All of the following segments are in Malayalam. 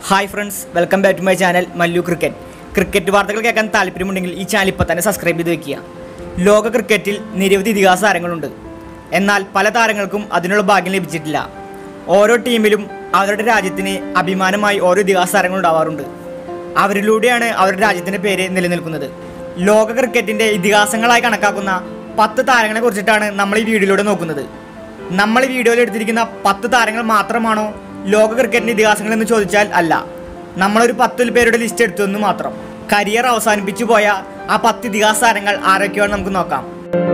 hi friends welcome back to my channel Mallu cricket cricket വാർത്തകൾ കേൾക്കാൻ താല്പര്യമുണ്ടെങ്കിൽ ഈ ചാനൽ ഇപ്പോൾ തന്നെ സബ്സ്ക്രൈബ് ചെയ്ത് വെക്കുക ലോക ക്രിക്കറ്റിൽ നിരവധി ഇതിഹാസ താരങ്ങളുണ്ട് എന്നാൽ പല താരങ്ങൾക്കും അതിനുള്ള ഭാഗ്യം ലഭിച്ചിട്ടില്ല ഓരോ ടീമിലും അവരുടെ രാജ്യത്തിന് അഭിമാനമായി ഓരോ ഇതിഹാസ താരങ്ങൾ ഉണ്ടാവാറുണ്ട് അവരിലൂടെയാണ് അവരുടെ രാജ്യത്തിൻ്റെ പേര് നിലനിൽക്കുന്നത് ലോക ക്രിക്കറ്റിൻ്റെ ഇതിഹാസങ്ങളായി കണക്കാക്കുന്ന പത്ത് താരങ്ങളെ കുറിച്ചിട്ടാണ് നമ്മൾ ഈ വീഡിയോയിലൂടെ നോക്കുന്നത് നമ്മൾ ഈ വീഡിയോയിൽ എടുത്തിരിക്കുന്ന പത്ത് താരങ്ങൾ മാത്രമാണോ ലോക ക്രിക്കറ്റിന്റെ ഇതിഹാസങ്ങൾ എന്ന് ചോദിച്ചാൽ അല്ല നമ്മളൊരു പത്തിൽ പേരുടെ ലിസ്റ്റ് എടുത്തു എന്ന് മാത്രം കരിയർ അവസാനിപ്പിച്ചു പോയ ആ പത്ത് ഇതിഹാസ താരങ്ങൾ ആരൊക്കെയാണ് നമുക്ക് നോക്കാം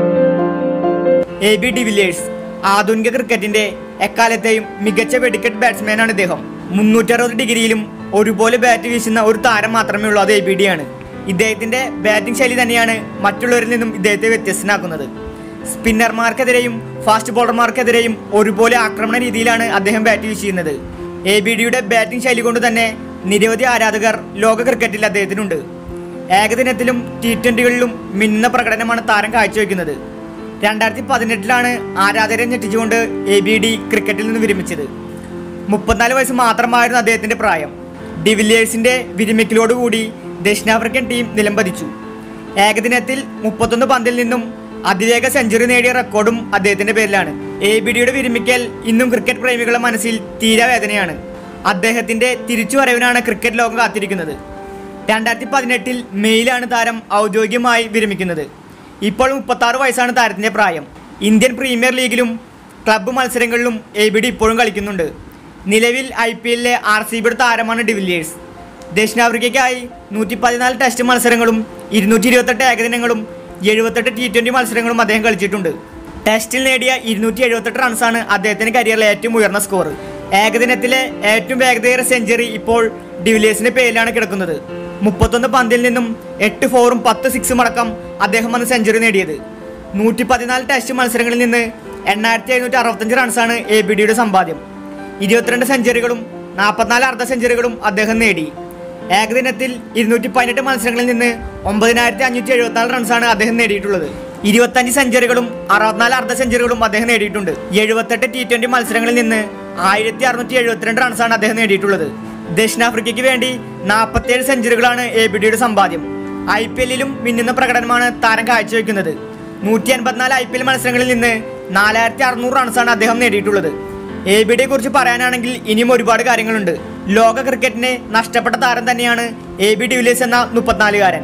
എ ബി ഡിവിലിയേഴ്സ് ആധുനിക ക്രിക്കറ്റിന്റെ എക്കാലത്തെയും മികച്ച വെടിക്കെട്ട് ബാറ്റ്സ്മാനാണ് ഇദ്ദേഹം മുന്നൂറ്ററുപത് ഡിഗ്രിയിലും ഒരുപോലെ ബാറ്റ് വീശുന്ന ഒരു താരം മാത്രമേ ഉള്ളൂ അത് എ ബി ഡി ആണ് ഇദ്ദേഹത്തിന്റെ ബാറ്റിംഗ് ശൈലി തന്നെയാണ് മറ്റുള്ളവരിൽ നിന്നും ഇദ്ദേഹത്തെ വ്യത്യസ്തനാക്കുന്നത് സ്പിന്നർമാർക്കെതിരെയും ഫാസ്റ്റ് ബോളർമാർക്കെതിരെയും ഒരുപോലെ ആക്രമണ രീതിയിലാണ് അദ്ദേഹം ബാറ്റ് വീശിയിരുന്നത് എ ബി ഡിയുടെ ബാറ്റിംഗ് ശൈലി കൊണ്ട് തന്നെ നിരവധി ആരാധകർ ലോക ക്രിക്കറ്റിൽ അദ്ദേഹത്തിനുണ്ട് ഏകദിനത്തിലും ടി ട്വന്റികളിലും മിന്നുന്ന പ്രകടനമാണ് താരം കാഴ്ചവെക്കുന്നത് രണ്ടായിരത്തി പതിനെട്ടിലാണ് ആരാധകരെ ഞെട്ടിച്ചുകൊണ്ട് എ ബി ഡി ക്രിക്കറ്റിൽ നിന്ന് വിരമിച്ചത് മുപ്പത്തിനാല് വയസ്സ് മാത്രമായിരുന്നു അദ്ദേഹത്തിന്റെ പ്രായം ഡിവിലിയേഴ്സിന്റെ വിരമിക്കലോടുകൂടി ദക്ഷിണാഫ്രിക്കൻ ടീം നിലംപതിച്ചു ഏകദിനത്തിൽ മുപ്പത്തൊന്ന് പന്തിൽ നിന്നും അതിവേഗ സെഞ്ചുറി നേടിയ റെക്കോർഡും അദ്ദേഹത്തിന്റെ പേരിലാണ് എ ബി ഡിയുടെ വിരമിക്കൽ ഇന്നും ക്രിക്കറ്റ് പ്രേമികളുടെ മനസ്സിൽ തീരാവേദനയാണ് അദ്ദേഹത്തിന്റെ തിരിച്ചുവരവിനാണ് ക്രിക്കറ്റ് ലോകം കാത്തിരിക്കുന്നത് രണ്ടായിരത്തി പതിനെട്ടിൽ മെയിലാണ് താരം ഔദ്യോഗികമായി വിരമിക്കുന്നത് ഇപ്പോൾ മുപ്പത്താറ് വയസ്സാണ് താരത്തിന്റെ പ്രായം ഇന്ത്യൻ പ്രീമിയർ ലീഗിലും ക്ലബ്ബ് മത്സരങ്ങളിലും എ ബി ഡി ഇപ്പോഴും കളിക്കുന്നുണ്ട് നിലവിൽ ഐ പി എല്ലിലെ ആർ സി ബിയുടെ താരമാണ് ഡിവിലിയേഴ്സ് ദക്ഷിണാഫ്രിക്കയ്ക്കായി നൂറ്റി പതിനാല് ടെസ്റ്റ് മത്സരങ്ങളും ഇരുന്നൂറ്റി ഇരുപത്തെട്ട് ഏകദിനങ്ങളും എഴുപത്തെട്ട് ടി ട്വൻ്റി മത്സരങ്ങളും അദ്ദേഹം കളിച്ചിട്ടുണ്ട് ടെസ്റ്റിൽ നേടിയ ഇരുന്നൂറ്റി എഴുപത്തെട്ട് റൺസാണ് അദ്ദേഹത്തിന്റെ കരിയറിലെ ഏറ്റവും ഉയർന്ന സ്കോർ ഏകദിനത്തിലെ ഏറ്റവും വേഗതയേറിയ സെഞ്ചുറി ഇപ്പോൾ ഡിവിലിയേഴ്സിന്റെ പേരിലാണ് കിടക്കുന്നത് മുപ്പത്തൊന്ന് പന്തിൽ നിന്നും എട്ട് ഫോറും പത്ത് സിക്സും അടക്കം അദ്ദേഹം അന്ന് സെഞ്ചുറി നേടിയത് നൂറ്റി പതിനാല് ടെസ്റ്റ് മത്സരങ്ങളിൽ നിന്ന് എണ്ണായിരത്തി എഴുന്നൂറ്റി അറുപത്തഞ്ച് റൺസാണ് എ ബി ഡിയുടെ സമ്പാദ്യം ഇരുപത്തിരണ്ട് സെഞ്ചുറികളും നാൽപ്പത്തിനാല് അർദ്ധ സെഞ്ചുറികളും അദ്ദേഹം നേടി ഏകദിനത്തിൽ ഇരുന്നൂറ്റി പതിനെട്ട് മത്സരങ്ങളിൽ നിന്ന് ഒമ്പതിനായിരത്തി അഞ്ഞൂറ്റി എഴുപത്തിനാല് റൺസാണ് അദ്ദേഹം നേടിയിട്ടുള്ളത് ഇരുപത്തഞ്ച് സെഞ്ചുറികളും അറുപത്തിനാല് അർദ്ധ സെഞ്ചുറികളും അദ്ദേഹം നേടിയിട്ടുണ്ട് എഴുപത്തെട്ട് ടി ട്വന്റി മത്സരങ്ങളിൽ നിന്ന് ആയിരത്തി അറുന്നൂറ്റി എഴുപത്തിരണ്ട് റൺസാണ് അദ്ദേഹം നേടിയിട്ടുള്ളത് ദക്ഷിണാഫ്രിക്കയ്ക്ക് വേണ്ടി നാൽപ്പത്തിയേഴ് സെഞ്ചുറികളാണ് എ ബി ഡിയുടെ സമ്പാദ്യം ഐ പി എല്ലിലും മിന്നുന്ന പ്രകടനമാണ് താരം കാഴ്ചവെക്കുന്നത് നൂറ്റി അൻപത്തിനാല് ഐ പി എൽ മത്സരങ്ങളിൽ നിന്ന് നാലായിരത്തി അറുന്നൂറ് റൺസാണ് അദ്ദേഹം നേടിയിട്ടുള്ളത് എ ബി ഡിയെ കുറിച്ച് പറയാനാണെങ്കിൽ ഇനിയും ഒരുപാട് കാര്യങ്ങളുണ്ട് ലോക ക്രിക്കറ്റിനെ നഷ്ടപ്പെട്ട താരം തന്നെയാണ് എ ബി ഡിവിലിയേഴ്സ് എന്ന മുപ്പത്തിനാലുകാരൻ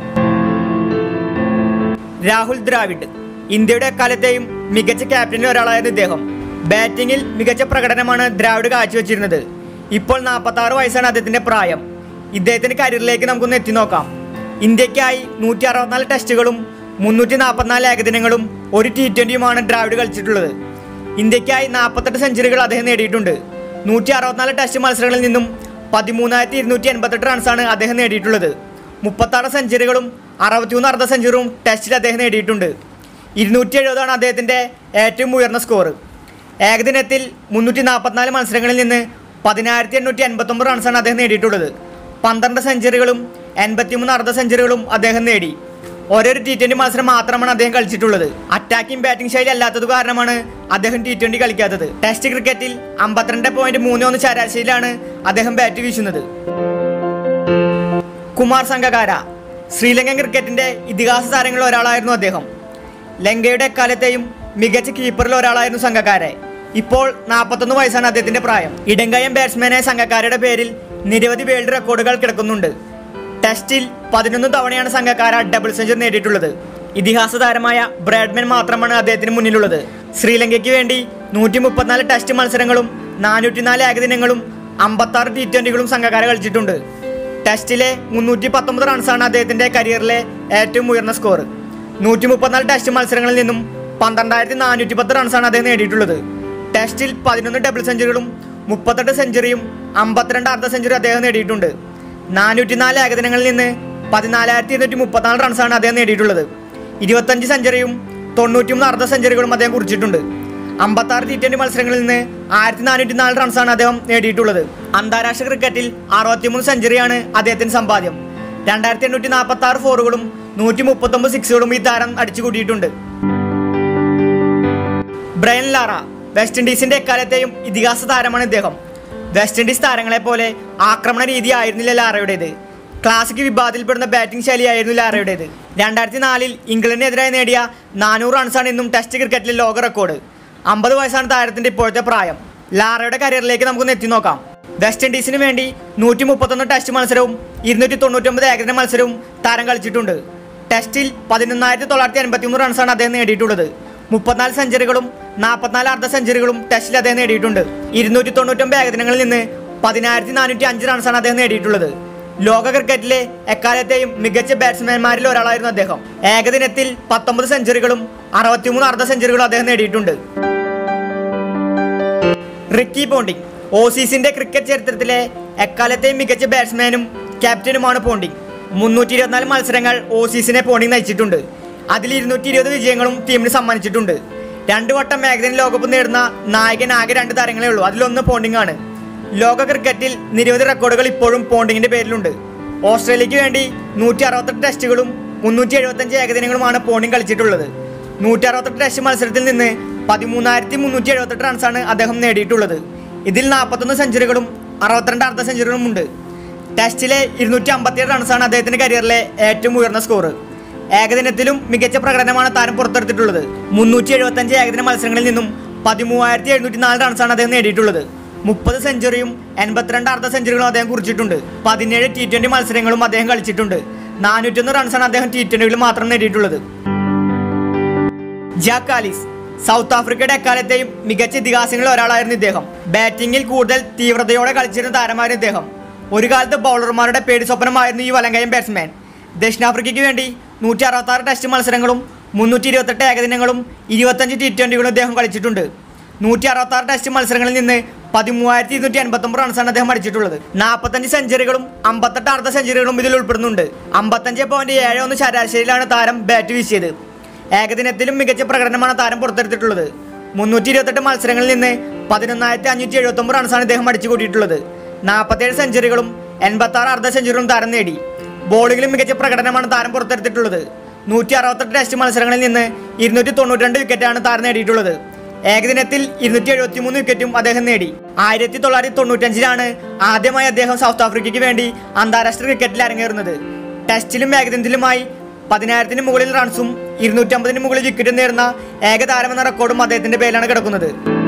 രാഹുൽ ദ്രാവിഡ് ഇന്ത്യയുടെ എക്കാലത്തെയും മികച്ച ക്യാപ്റ്റനിൽ ഒരാളായിരുന്നു ഇദ്ദേഹം ബാറ്റിംഗിൽ മികച്ച പ്രകടനമാണ് ദ്രാവിഡ് കാഴ്ചവെച്ചിരുന്നത് ഇപ്പോൾ നാൽപ്പത്തി ആറ് വയസ്സാണ് അദ്ദേഹത്തിന്റെ പ്രായം ഇദ്ദേഹത്തിന്റെ കരിയറിലേക്ക് നമുക്കൊന്ന് എത്തി നോക്കാം ഇന്ത്യക്കായി നൂറ്റി അറുപത്തിനാല് ടെസ്റ്റുകളും മുന്നൂറ്റി നാൽപ്പത്തിനാല് ഏകദിനങ്ങളും ഒരു ടി ട്വന്റിയുമാണ് ദ്രാവിഡ് കളിച്ചിട്ടുള്ളത് ഇന്ത്യക്കായി നാൽപ്പത്തെട്ട് സെഞ്ചുറികൾ അദ്ദേഹം നേടിയിട്ടുണ്ട് നൂറ്റി അറുപത്തിനാല് ടെസ്റ്റ് മത്സരങ്ങളിൽ നിന്നും പതിമൂന്നായിരത്തി ഇരുന്നൂറ്റി എൺപത്തെട്ട് റൺസാണ് അദ്ദേഹം നേടിയിട്ടുള്ളത് മുപ്പത്താറ് സെഞ്ചുറികളും അറുപത്തിമൂന്ന് അർദ്ധ സെഞ്ചുറിയും ടെസ്റ്റിൽ അദ്ദേഹം നേടിയിട്ടുണ്ട് ഇരുന്നൂറ്റി എഴുപതാണ് അദ്ദേഹത്തിൻ്റെ ഏറ്റവും ഉയർന്ന സ്കോർ ഏകദിനത്തിൽ മുന്നൂറ്റി നാൽപ്പത്തിനാല് മത്സരങ്ങളിൽ നിന്ന് പതിനായിരത്തി എണ്ണൂറ്റി എൺപത്തൊമ്പത് റൺസാണ് അദ്ദേഹം നേടിയിട്ടുള്ളത് പന്ത്രണ്ട് സെഞ്ചുറികളും എൺപത്തിമൂന്ന് അർദ്ധ സെഞ്ചുറികളും അദ്ദേഹം നേടി ഓരോരു ടി ട്വന്റി മത്സരം മാത്രമാണ് അദ്ദേഹം കളിച്ചിട്ടുള്ളത് അറ്റാക്കിംഗ് ബാറ്റിംഗ് ശൈലി അല്ലാത്തത് കാരണമാണ് അദ്ദേഹം ടി ട്വന്റി കളിക്കാത്തത് ടെസ്റ്റ് ക്രിക്കറ്റിൽ അമ്പത്തിരണ്ട് പോയിന്റ് മൂന്ന് ഒന്ന് ശരാശരിയിലാണ് അദ്ദേഹം ബാറ്റ് വീശുന്നത് കുമാർ സംഘകാര ശ്രീലങ്കൻ ക്രിക്കറ്റിന്റെ ഇതിഹാസ താരങ്ങളിൽ ഒരാളായിരുന്നു അദ്ദേഹം ലങ്കയുടെ എക്കാലത്തെയും മികച്ച കീപ്പറിൽ ഒരാളായിരുന്നു സംഘക്കാരെ ഇപ്പോൾ നാൽപ്പത്തൊന്ന് വയസ്സാണ് അദ്ദേഹത്തിന്റെ പ്രായം ഇടങ്കയം ബാറ്റ്സ്മാനായ സംഘക്കാരയുടെ പേരിൽ നിരവധി വേൾഡ് റെക്കോർഡുകൾ കിടക്കുന്നുണ്ട് ടെസ്റ്റിൽ പതിനൊന്ന് തവണയാണ് സംഘക്കാര ഡബിൾ സെഞ്ചുറി നേടിയിട്ടുള്ളത് ഇതിഹാസ താരമായ ബ്രാഡ്മാൻ മാത്രമാണ് അദ്ദേഹത്തിന് മുന്നിലുള്ളത് ശ്രീലങ്കയ്ക്ക് വേണ്ടി നൂറ്റി മുപ്പത്തിനാല് ടെസ്റ്റ് മത്സരങ്ങളും നാനൂറ്റിനാല് ഏകദിനങ്ങളും അമ്പത്താറ് ടി ട്വന്റികളും സംഘക്കാര കളിച്ചിട്ടുണ്ട് ടെസ്റ്റിലെ മുന്നൂറ്റി പത്തൊമ്പത് റൺസാണ് അദ്ദേഹത്തിന്റെ കരിയറിലെ ഏറ്റവും ഉയർന്ന സ്കോർ നൂറ്റി മുപ്പത്തിനാല് ടെസ്റ്റ് മത്സരങ്ങളിൽ നിന്നും പന്ത്രണ്ടായിരത്തി നാനൂറ്റി പത്ത് റൺസാണ് അദ്ദേഹം നേടിയിട്ടുള്ളത് ടെസ്റ്റിൽ പതിനൊന്ന് ഡബിൾ സെഞ്ചുറികളും മുപ്പത്തെട്ട് സെഞ്ചുറിയും അമ്പത്തിരണ്ട് അർദ്ധ സെഞ്ചുറി അദ്ദേഹം നേടിയിട്ടുണ്ട് നാനൂറ്റിനാല് ഏകദിനങ്ങളിൽ നിന്ന് പതിനാലായിരത്തി ഇരുന്നൂറ്റി മുപ്പത്തിനാല് റൺസാണ് അദ്ദേഹം നേടിയിട്ടുള്ളത് ഇരുപത്തഞ്ച് സെഞ്ചുറിയും തൊണ്ണൂറ്റിമൂന്ന് അർദ്ധ സെഞ്ചുറികളും അദ്ദേഹം കുറിച്ചിട്ടുണ്ട് അമ്പത്താറ് ടി ട്വന്റി മത്സരങ്ങളിൽ നിന്ന് ആയിരത്തി നാനൂറ്റി നാല് റൺസാണ് അദ്ദേഹം നേടിയിട്ടുള്ളത് അന്താരാഷ്ട്ര ക്രിക്കറ്റിൽ അറുപത്തിമൂന്ന് സെഞ്ചുറിയാണ് അദ്ദേഹത്തിന് സമ്പാദ്യം രണ്ടായിരത്തി എണ്ണൂറ്റി നാൽപ്പത്തി ആറ് ഫോറുകളും നൂറ്റി മുപ്പത്തൊമ്പത് സിക്സുകളും ഈ താരം അടിച്ചു കൂട്ടിയിട്ടുണ്ട് ബ്രയൻ ലാറ വെസ്റ്റ് ഇൻഡീസിന്റെ എക്കാലത്തെയും ഇതിഹാസ താരമാണ് ഇദ്ദേഹം വെസ്റ്റ് ഇൻഡീസ് താരങ്ങളെ പോലെ ആക്രമണ രീതി ആയിരുന്നില്ല ലാറയുടേത് ക്ലാസിക് വിഭാഗത്തിൽപ്പെടുന്ന ബാറ്റിംഗ് ശൈലിയായിരുന്നു ലാറയുടേത് രണ്ടായിരത്തി നാലിൽ ഇംഗ്ലണ്ടിനെതിരായി നേടിയ നാനൂറ് റൺസാണ് ഇന്നും ടെസ്റ്റ് ക്രിക്കറ്റിലെ ലോക റെക്കോർഡ് അമ്പത് വയസ്സാണ് താരത്തിന്റെ ഇപ്പോഴത്തെ പ്രായം ലാറയുടെ കരിയറിലേക്ക് നമുക്കൊന്ന് എത്തി നോക്കാം വെസ്റ്റ് ഇൻഡീസിന് വേണ്ടി നൂറ്റി മുപ്പത്തൊന്ന് ടെസ്റ്റ് മത്സരവും ഇരുന്നൂറ്റി തൊണ്ണൂറ്റൊമ്പത് ഏകദിന മത്സരവും താരം കളിച്ചിട്ടുണ്ട് ടെസ്റ്റിൽ പതിനൊന്നായിരത്തി തൊള്ളായിരത്തി എൺപത്തി മൂന്ന് റൺസാണ് അദ്ദേഹം നേടിയിട്ടുള്ളത് മുപ്പത്തിനാല് സെഞ്ചുറികളും നാൽപ്പത്തിനാല് അർദ്ധ സെഞ്ചുറികളും ടെസ്റ്റിൽ അദ്ദേഹം നേടിയിട്ടുണ്ട് ഇരുന്നൂറ്റി തൊണ്ണൂറ്റൊമ്പത് ഏകദിനങ്ങളിൽ നിന്ന് പതിനായിരത്തി നാനൂറ്റി അഞ്ച് റൺസാണ് അദ്ദേഹം നേടിയിട്ടുള്ളത് ലോക ക്രിക്കറ്റിലെ എക്കാലത്തെയും മികച്ച ബാറ്റ്സ്മാൻമാരിൽ ഒരാളായിരുന്നു അദ്ദേഹം ഏകദിനത്തിൽ പത്തൊമ്പത് സെഞ്ചുറികളും അറുപത്തിമൂന്ന് അർദ്ധ സെഞ്ചുറികളും അദ്ദേഹം നേടിയിട്ടുണ്ട് റിക്കി പോണ്ടിങ് ഓസീസിന്റെ ക്രിക്കറ്റ് ചരിത്രത്തിലെ എക്കാലത്തെയും മികച്ച ബാറ്റ്സ്മാനും ക്യാപ്റ്റനുമാണ് പോണ്ടിങ് മുന്നൂറ്റി ഇരുപത്തിനാല് മത്സരങ്ങൾ ഓസീസിനെ പോണ്ടിങ് നയിച്ചിട്ടുണ്ട് അതിൽ ഇരുന്നൂറ്റി ഇരുപത് വിജയങ്ങളും ടീമിന് സമ്മാനിച്ചിട്ടുണ്ട് രണ്ടു വട്ടം ഏകദിന ലോകകപ്പ് നേടുന്ന നായകൻ ആകെ രണ്ട് താരങ്ങളേ ഉള്ളൂ അതിലൊന്ന് പോണ്ടിങ് ആണ് ലോക ക്രിക്കറ്റിൽ നിരവധി റെക്കോർഡുകൾ ഇപ്പോഴും പോണ്ടിങ്ങിന്റെ പേരിലുണ്ട് ഓസ്ട്രേലിയക്ക് വേണ്ടി നൂറ്റി അറുപത്തെട്ട് ടെസ്റ്റുകളും മുന്നൂറ്റി എഴുപത്തഞ്ച് ഏകദിനങ്ങളുമാണ് പോണ്ടിങ് കളിച്ചിട്ടുള്ളത് നൂറ്റി അറുപത്തെട്ട് ടെസ്റ്റ് മത്സരത്തിൽ നിന്ന് പതിമൂന്നായിരത്തി മുന്നൂറ്റി എഴുപത്തെട്ട് റൺസാണ് അദ്ദേഹം നേടിയിട്ടുള്ളത് ഇതിൽ നാൽപ്പത്തൊന്ന് സെഞ്ചുറികളും അറുപത്തിരണ്ട് അർദ്ധ സെഞ്ചുറികളും ഉണ്ട് ടെസ്റ്റിലെ ഇരുന്നൂറ്റി അമ്പത്തിയേഴ് റൺസാണ് അദ്ദേഹത്തിന്റെ കരിയറിലെ ഏറ്റവും ഉയർന്ന സ്കോർ ഏകദിനത്തിലും മികച്ച പ്രകടനമാണ് താരം പുറത്തെടുത്തിട്ടുള്ളത് മുന്നൂറ്റി എഴുപത്തഞ്ച് ഏകദിന മത്സരങ്ങളിൽ നിന്നും പതിമൂവായിരത്തി എഴുന്നൂറ്റി നാല് റൺസാണ് അദ്ദേഹം നേടിയിട്ടുള്ളത് മുപ്പത് സെഞ്ചുറിയും എൺപത്തിരണ്ട് അർദ്ധ സെഞ്ചുറികളും അദ്ദേഹം കുറിച്ചിട്ടുണ്ട് പതിനേഴ് ടി ട്വന്റി മത്സരങ്ങളും അദ്ദേഹം കളിച്ചിട്ടുണ്ട് നാനൂറ്റൊന്ന് റൺസാണ് അദ്ദേഹം ടി ട്വന്റികളിൽ മാത്രം നേടിയിട്ടുള്ളത് ജാക്ക് കാലിസ് സൗത്ത് ആഫ്രിക്കയുടെ എക്കാലത്തെയും മികച്ച ഇതിഹാസങ്ങളിൽ ഒരാളായിരുന്നു ഇദ്ദേഹം ബാറ്റിംഗിൽ കൂടുതൽ തീവ്രതയോടെ കളിച്ചിരുന്ന താരമായിരുന്നു ഇദ്ദേഹം ഒരു കാലത്ത് ബൗളർമാരുടെ പേടി സ്വപ്നമായിരുന്നു ഈ വലങ്കയം ബാറ്റ്സ്മാൻ ദക്ഷിണാഫ്രിക്കയ്ക്ക് വേണ്ടി നൂറ്റി അറുപത്തി ആറ് ടെസ്റ്റ് മത്സരങ്ങളും മുന്നൂറ്റി ഇരുപത്തെട്ട് ഏകദിനങ്ങളും ഇരുപത്തഞ്ച് ടി ട്വന്റികളും ഇദ്ദേഹം കളിച്ചിട്ടുണ്ട് നൂറ്റി അറുപത്തി ആറ് ടെസ്റ്റ് മത്സരങ്ങളിൽ നിന്ന് പതിമൂവായിരത്തി ഇരുന്നൂറ്റി എൺപത്തൊമ്പത് റൺസാണ് അദ്ദേഹം അടിച്ചിട്ടുള്ളത് നാൽപ്പത്തഞ്ച് സെഞ്ചുറികളും അമ്പത്തെട്ട് അർദ്ധ സെഞ്ചുറികളും ഇതിൽ ഉൾപ്പെടുന്നുണ്ട് അമ്പത്തഞ്ച് പോയിന്റ് ഏഴ് ഒന്ന് ശരാശരിയിലാണ് താരം ബാറ്റ് വീശിയത് ഏകദിനത്തിലും മികച്ച പ്രകടനമാണ് താരം പുറത്തെടുത്തിട്ടുള്ളത് മുന്നൂറ്റി ഇരുപത്തെട്ട് മത്സരങ്ങളിൽ നിന്ന് പതിനൊന്നായിരത്തി അഞ്ഞൂറ്റി എഴുപത്തി ഒമ്പത് റൺസാണ് ഇദ്ദേഹം അടിച്ചു കൂട്ടിയിട്ടുള്ളത് നാൽപ്പത്തേഴ് സെഞ്ചുറികളും എൺപത്തി ആറ് അർദ്ധ സെഞ്ചുറികളും താരം നേടി ബോളിംഗിലും മികച്ച പ്രകടനമാണ് താരം പുറത്തെടുത്തിട്ടുള്ളത് നൂറ്റി അറുപത്തെട്ട് ടെസ്റ്റ് മത്സരങ്ങളിൽ നിന്ന് ഇരുന്നൂറ്റി തൊണ്ണൂറ്റി വിക്കറ്റാണ് താരം നേടിയിട്ടുള്ളത് ഏകദിനത്തിൽ ഇരുന്നൂറ്റി എഴുപത്തി മൂന്ന് വിക്കറ്റും അദ്ദേഹം നേടി ആയിരത്തി തൊള്ളായിരത്തി തൊണ്ണൂറ്റഞ്ചിലാണ് ആദ്യമായി അദ്ദേഹം സൗത്ത് ആഫ്രിക്കയ്ക്ക് വേണ്ടി അന്താരാഷ്ട്ര ക്രിക്കറ്റിൽ അരങ്ങേറുന്നത് ടെസ്റ്റിലും ഏകദിനത്തിലുമായി പതിനായിരത്തിന് മുകളിൽ റൺസും ഇരുന്നൂറ്റമ്പതിന് മുകളിൽ വിക്കറ്റും നേടുന്ന ഏകതാരമെന്ന റെക്കോർഡും അദ്ദേഹത്തിന്റെ പേരിലാണ് കിടക്കുന്നത്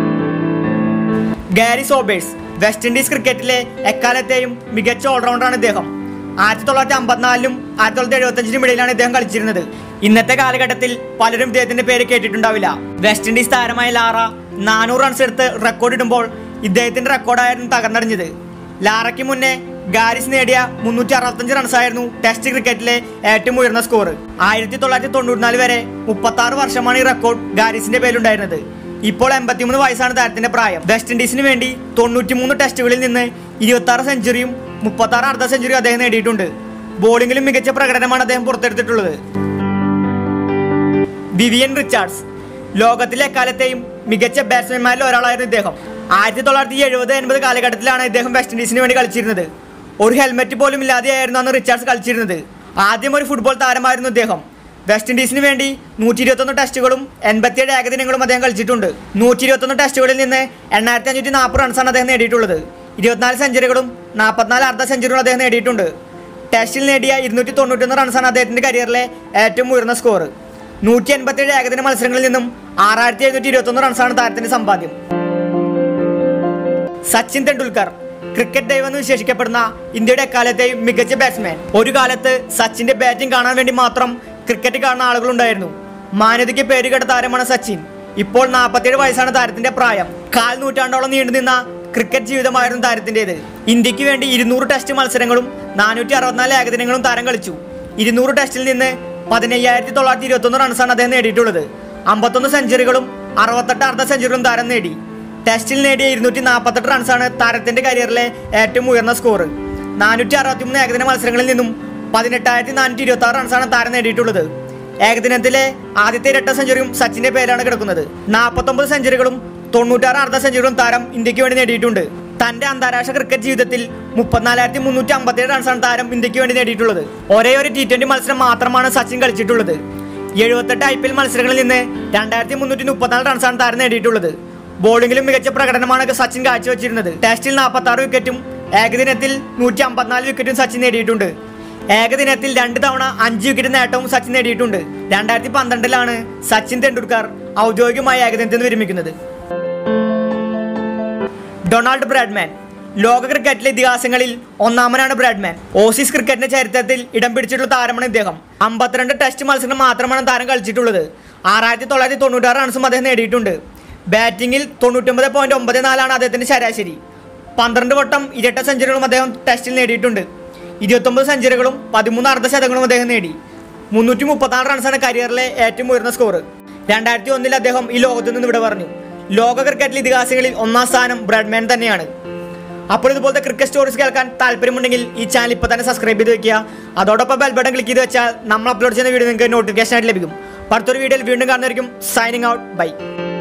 ഗാരി സോബേഴ്സ് വെസ്റ്റ് ഇൻഡീസ് ക്രിക്കറ്റിലെ എക്കാലത്തെയും മികച്ച ഓൾറൗണ്ടറാണ് ഇദ്ദേഹം ആയിരത്തി തൊള്ളായിരത്തി അമ്പത്തിനാലിലും ആയിരത്തി തൊള്ളായിരത്തി എഴുപത്തഞ്ചിനും ഇടയിലാണ് ഇദ്ദേഹം കളിച്ചിരുന്നത് ഇന്നത്തെ കാലഘട്ടത്തിൽ പലരും ഇദ്ദേഹത്തിന്റെ പേര് കേട്ടിട്ടുണ്ടാവില്ല വെസ്റ്റ് ഇൻഡീസ് താരമായ ലാറ നാനൂറ് റൺസ് എടുത്ത് റെക്കോർഡ് ഇടുമ്പോൾ ഇദ്ദേഹത്തിന്റെ റെക്കോർഡായിരുന്നു തകർന്നടിഞ്ഞത് ലാറയ്ക്ക് മുന്നേ ഗാരിസ് നേടിയ മുന്നൂറ്റി അറുപത്തഞ്ച് റൺസായിരുന്നു ടെസ്റ്റ് ക്രിക്കറ്റിലെ ഏറ്റവും ഉയർന്ന സ്കോർ ആയിരത്തി തൊള്ളായിരത്തി തൊണ്ണൂറ്റിനാല് വരെ മുപ്പത്തി ആറ് വർഷമാണ് ഈ റെക്കോർഡ് ഗാരിസിന്റെ പേരിലുണ്ടായിരുന്നത് ഇപ്പോൾ എൺപത്തിമൂന്ന് വയസ്സാണ് താരത്തിന്റെ പ്രായം വെസ്റ്റ് ഇൻഡീസിന് വേണ്ടി തൊണ്ണൂറ്റിമൂന്ന് ടെസ്റ്റുകളിൽ നിന്ന് ഇരുപത്തി ആറ് സെഞ്ചുറിയും മുപ്പത്തി ആറ് അർദ്ധ സെഞ്ചുറിയും അദ്ദേഹം നേടിയിട്ടുണ്ട് ബോളിംഗിലും മികച്ച പ്രകടനമാണ് അദ്ദേഹം പുറത്തെടുത്തിട്ടുള്ളത് വിവിയൻ റിച്ചാർഡ്സ് ലോകത്തിലെ എക്കാലത്തെയും മികച്ച ബാറ്റ്സ്മാൻമാരിൽ ഒരാളായിരുന്നു ഇദ്ദേഹം ആയിരത്തി തൊള്ളായിരത്തി എഴുപത് എൺപത് കാലഘട്ടത്തിലാണ് ഇദ്ദേഹം വെസ്റ്റ് ഇൻഡീസിന് വേണ്ടി കളിച്ചിരുന്നത് ഒരു ഹെൽമെറ്റ് പോലും ഇല്ലാതെയായിരുന്നു അന്ന് റിച്ചാർഡ്സ് കളിച്ചിരുന്നത് ആദ്യം ഒരു ഫുട്ബോൾ താരമായിരുന്നു ഇദ്ദേഹം വെസ്റ്റ് ഇൻഡീസിന് വേണ്ടി നൂറ്റി ഇരുപത്തൊന്ന് ടെസ്റ്റുകളും എൺപത്തിയേഴ് ഏകദിനങ്ങളും അദ്ദേഹം കളിച്ചിട്ടുണ്ട് നൂറ്റി ഇരുപത്തൊന്ന് ടെസ്റ്റുകളിൽ നിന്ന് എണ്ണായിരത്തി അഞ്ഞൂറ്റി നാൽപ്പത് റൺസാണ് അദ്ദേഹം നേടിയിട്ടുള്ളത് ഇരുപത്തിനാല് സെഞ്ചുറികളും നാൽപ്പത്തിനാല് അർദ്ധ സെഞ്ചുറികളും അദ്ദേഹം നേടിയിട്ടുണ്ട് ടെസ്റ്റിൽ നേടിയ ഇരുന്നൂറ്റി തൊണ്ണൂറ്റൊന്ന് റൺസാണ് അദ്ദേഹത്തിന്റെ കരിയറിലെ ഏറ്റവും ഉയർന്ന സ്കോർ നൂറ്റി എൺപത്തിയേഴ് ഏകദിന മത്സരങ്ങളിൽ നിന്നും ആറായിരത്തി എഴുന്നൂറ്റി ഇരുപത്തൊന്ന് റൺസാണ് താരത്തിന്റെ സമ്പാദ്യം സച്ചിൻ തെണ്ടുൽക്കർ ക്രിക്കറ്റ് ദൈവം എന്ന് വിശേഷിക്കപ്പെടുന്ന ഇന്ത്യയുടെ എക്കാലത്തെയും മികച്ച ബാറ്റ്സ്മാൻ ഒരു കാലത്ത് സച്ചിന്റെ ബാറ്റിംഗ് കാണാൻ വേണ്ടി മാത്രം ക്രിക്കറ്റ് കാണുന്ന ആളുകളുണ്ടായിരുന്നു മാന്യതയ്ക്ക് പേരുകേട്ട താരമാണ് സച്ചിൻ ഇപ്പോൾ നാൽപ്പത്തിയേഴ് വയസ്സാണ് താരത്തിന്റെ പ്രായം കാൽ നൂറ്റാണ്ടോളം നീണ്ടുനിന്ന ക്രിക്കറ്റ് ജീവിതമായിരുന്നു താരത്തിൻ്റെത് ഇന്ത്യക്ക് വേണ്ടി ഇരുന്നൂറ് ടെസ്റ്റ് മത്സരങ്ങളും നാനൂറ്റി അറുപത്തിനാല് ഏകദിനങ്ങളും താരം കളിച്ചു ഇരുന്നൂറ് ടെസ്റ്റിൽ നിന്ന് പതിനയ്യായിരത്തി തൊള്ളായിരത്തി ഇരുപത്തൊന്ന് റൺസാണ് അദ്ദേഹം നേടിയിട്ടുള്ളത് അമ്പത്തൊന്ന് സെഞ്ചുറികളും അറുപത്തെട്ട് അർദ്ധ സെഞ്ചുറികളും താരം നേടി ടെസ്റ്റിൽ നേടിയ ഇരുന്നൂറ്റി നാൽപ്പത്തെട്ട് റൺസാണ് താരത്തിന്റെ കരിയറിലെ ഏറ്റവും ഉയർന്ന സ്കോർ നാനൂറ്റി അറുപത്തിമൂന്ന് ഏകദിന മത്സരങ്ങളിൽ നിന്നും പതിനെട്ടായിരത്തി നാനൂറ്റി ഇരുപത്തി ആറ് റൺസാണ് താരം നേടിയിട്ടുള്ളത് ഏകദിനത്തിലെ ആദ്യത്തെ ഇരട്ട സെഞ്ചുറിയും സച്ചിന്റെ പേരിലാണ് കിടക്കുന്നത് നാൽപ്പത്തൊമ്പത് സെഞ്ചുറികളും തൊണ്ണൂറ്റാറ് അർദ്ധ സെഞ്ചുറികളും താരം ഇന്ത്യക്ക് വേണ്ടി നേടിയിട്ടുണ്ട് തന്റെ അന്താരാഷ്ട്ര ക്രിക്കറ്റ് ജീവിതത്തിൽ മുപ്പത്തിനാലായിരത്തി മുന്നൂറ്റി അമ്പത്തിയേഴ് റൺസാണ് താരം ഇന്ത്യക്ക് വേണ്ടി നേടിയിട്ടുള്ളത് ഒരേ ഒരു ടി ട്വന്റി മത്സരം മാത്രമാണ് സച്ചിൻ കളിച്ചിട്ടുള്ളത് എഴുപത്തെട്ട് ഐ പി എൽ മത്സരങ്ങളിൽ നിന്ന് രണ്ടായിരത്തി മുന്നൂറ്റി മുപ്പത്തിനാല് റൺസാണ് താരം നേടിയിട്ടുള്ളത് ബോളിംഗിലും മികച്ച പ്രകടനമാണ് സച്ചിൻ കാഴ്ചവെച്ചിരുന്നത് ടെസ്റ്റിൽ നാൽപ്പത്തി ആറ് വിക്കറ്റും ഏകദിനത്തിൽ നൂറ്റി അമ്പത്തിനാല് വിക്കറ്റും സച്ചിൻ നേടിയിട്ടുണ്ട് ഏകദിനത്തിൽ രണ്ട് തവണ അഞ്ച് വിക്കറ്റ് നേട്ടവും സച്ചിൻ നേടിയിട്ടുണ്ട് രണ്ടായിരത്തി പന്ത്രണ്ടിലാണ് സച്ചിൻ തെണ്ടുൽക്കർ ഔദ്യോഗികമായി ഏകദിനത്തിൽ നിന്ന് വിരമിക്കുന്നത് ഡൊണാൾഡ് ബ്രാഡ്മാൻ ലോക ക്രിക്കറ്റിലെ ഇതിഹാസങ്ങളിൽ ഒന്നാമനാണ് ബ്രാഡ്മാൻ ഓസീസ് ക്രിക്കറ്റിന്റെ ചരിത്രത്തിൽ ഇടം പിടിച്ചിട്ടുള്ള താരമാണ് ഇദ്ദേഹം അമ്പത്തിരണ്ട് ടെസ്റ്റ് മത്സരങ്ങൾ മാത്രമാണ് താരം കളിച്ചിട്ടുള്ളത് ആറായിരത്തി തൊള്ളായിരത്തി തൊണ്ണൂറ്റാറ് റൺസും അദ്ദേഹം നേടിയിട്ടുണ്ട് ബാറ്റിംഗിൽ തൊണ്ണൂറ്റൊമ്പത് പോയിന്റ് ഒമ്പത് നാലാണ് അദ്ദേഹത്തിന്റെ ശരാശരി പന്ത്രണ്ട് വട്ടം ഇരട്ട സെഞ്ചുറികളും അദ്ദേഹം ടെസ്റ്റിൽ നേടിയിട്ടുണ്ട് ഇരുപത്തൊമ്പത് സെഞ്ചുറികളും പതിമൂന്ന് അർദ്ധ ശതകങ്ങളും അദ്ദേഹം നേടി മുന്നൂറ്റി മുപ്പത്തിനാല് റൺസാണ് കരിയറിലെ ഏറ്റവും ഉയർന്ന സ്കോർ രണ്ടായിരത്തി ഒന്നിൽ അദ്ദേഹം ഈ ലോകത്തു നിന്ന് ഇവിടെ പറഞ്ഞു ലോക ക്രിക്കറ്റിലെ ഇതിഹാസങ്ങളിൽ ഒന്നാം സ്ഥാനം ബ്രാഡ്മാൻ തന്നെയാണ് അപ്പോൾ ഇതുപോലത്തെ ക്രിക്കറ്റ് സ്റ്റോറീസ് കേൾക്കാൻ താല്പര്യമുണ്ടെങ്കിൽ ഈ ചാനൽ ഇപ്പോൾ തന്നെ സബ്സ്ക്രൈബ് ചെയ്ത് വെക്കുക അതോടൊപ്പം ബെൽ ബട്ടൺ ക്ലിക്ക് ചെയ്ത് വെച്ചാൽ നമ്മൾ അപ്ലോഡ് ചെയ്യുന്ന വീഡിയോ നിങ്ങൾക്ക് നോട്ടിഫിക്കേഷൻ ആയിട്ട് ലഭിക്കും അടുത്തൊരു വീഡിയോയിൽ വീണ്ടും കാണുന്നതായിരിക്കും സൈനിങ് ഔട്ട് ബൈ